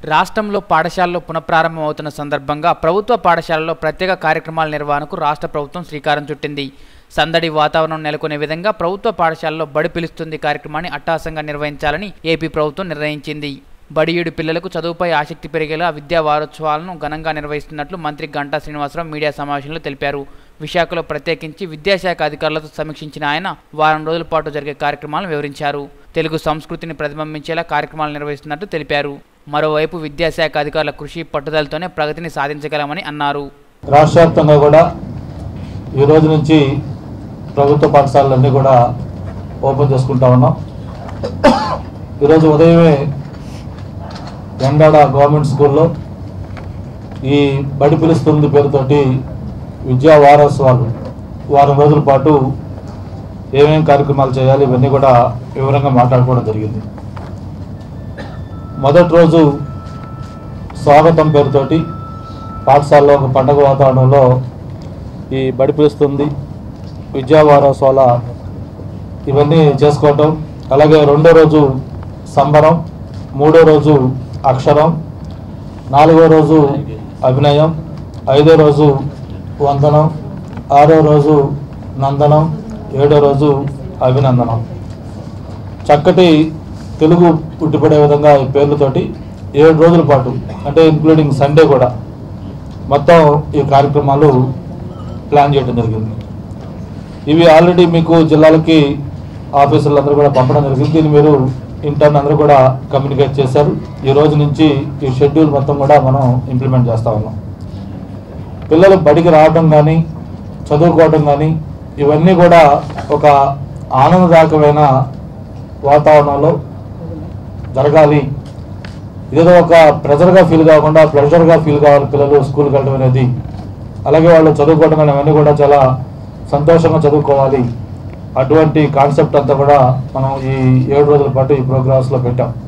రాష్ట్రంలో పాఠశాలలు పునఃప్రారంభం అవుతున్న సందర్భంగా ప్రభుత్వ పాఠశాలల్లో ప్రత్యేక కార్యక్రమాల నిర్వహణకు రాష్ట్ర ప్రభుత్వం శ్రీకారం చుట్టింది సందడి వాతావరణం నెలకొనే విధంగా ప్రభుత్వ పాఠశాలలో బడి పిలుస్తుంది కార్యక్రమాన్ని అట్టహాసంగా నిర్వహించాలని ఏపీ ప్రభుత్వం నిర్ణయించింది బడియుడు పిల్లలకు చదువుపై ఆసక్తి పెరిగేలా విద్యా వారోత్సవాలను ఘనంగా నిర్వహిస్తున్నట్లు మంత్రి గంటా శ్రీనివాసరావు మీడియా సమావేశంలో తెలిపారు విశాఖలో ప్రత్యేకించి విద్యాశాఖ అధికారులతో సమీక్షించిన ఆయన వారం రోజుల పాటు జరిగే కార్యక్రమాలను వివరించారు తెలుగు సంస్కృతిని ప్రతిబింబించేలా కార్యక్రమాలు నిర్వహిస్తున్నట్టు తెలిపారు మరోవైపు విద్యాశాఖ అధికారుల కృషి పట్టుదలతోనే ప్రగతిని సాధించగలమని అన్నారు రాష్ట్ర వ్యాప్తంగా కూడా ఈ రోజు నుంచి ప్రభుత్వ పాఠశాలలన్నీ కూడా ఓపెన్ చేసుకుంటా ఉన్నాం ఈరోజు ఉదయమే ఎండాడ గవర్నమెంట్ స్కూల్లో ఈ బడి పిలుస్తుంది పేరుతోటి విద్యా వారోత్సవాలు వారం రోజుల పాటు ఏమేం కార్యక్రమాలు చేయాలి ఇవన్నీ కూడా వివరంగా మాట్లాడుకోవడం జరిగింది మొదటి రోజు స్వాగతం పేరుతోటి పాఠశాలలో ఒక పండగ వాతావరణంలో ఈ బడి పిలుస్తుంది విద్యా వారోత్సవాల ఇవన్నీ చేసుకోవటం అలాగే రెండో రోజు సంబరం మూడో రోజు అక్షరం నాలుగో రోజు అభినయం ఐదో రోజు వందనం ఆరో రోజు నందనం ఏడో రోజు అభినందనం చక్కటి తెలుగు పుట్టిపడే విధంగా ఈ పేర్లతోటి ఏడు రోజుల పాటు అంటే ఇంక్లూడింగ్ సండే కూడా మొత్తం ఈ కార్యక్రమాలు ప్లాన్ చేయడం జరిగింది ఇవి ఆల్రెడీ మీకు జిల్లాలకి ఆఫీసర్లు అందరూ కూడా పంపడం జరిగింది దీన్ని మీరు ఇంటర్న్ అందరూ కూడా కమ్యూనికేట్ చేశారు ఈ రోజు నుంచి ఈ షెడ్యూల్ మొత్తం కూడా మనం ఇంప్లిమెంట్ చేస్తా ఉన్నాం పిల్లలు బడికి రావడం కానీ చదువుకోవడం కానీ ఇవన్నీ కూడా ఒక ఆనందదాయకమైన వాతావరణంలో జరగాలి ఇదేదో ఒక ప్రెజర్గా ఫీల్ కాకుండా ప్లెజర్గా ఫీల్ కావాలి పిల్లలు స్కూల్కి వెళ్ళడం అనేది అలాగే వాళ్ళు చదువుకోవడం కానీ అవన్నీ కూడా చాలా సంతోషంగా చదువుకోవాలి అటువంటి కాన్సెప్ట్ అంతా కూడా మనం ఈ ఏడు రోజుల పాటు ఈ ప్రోగ్రామ్స్లో పెట్టాం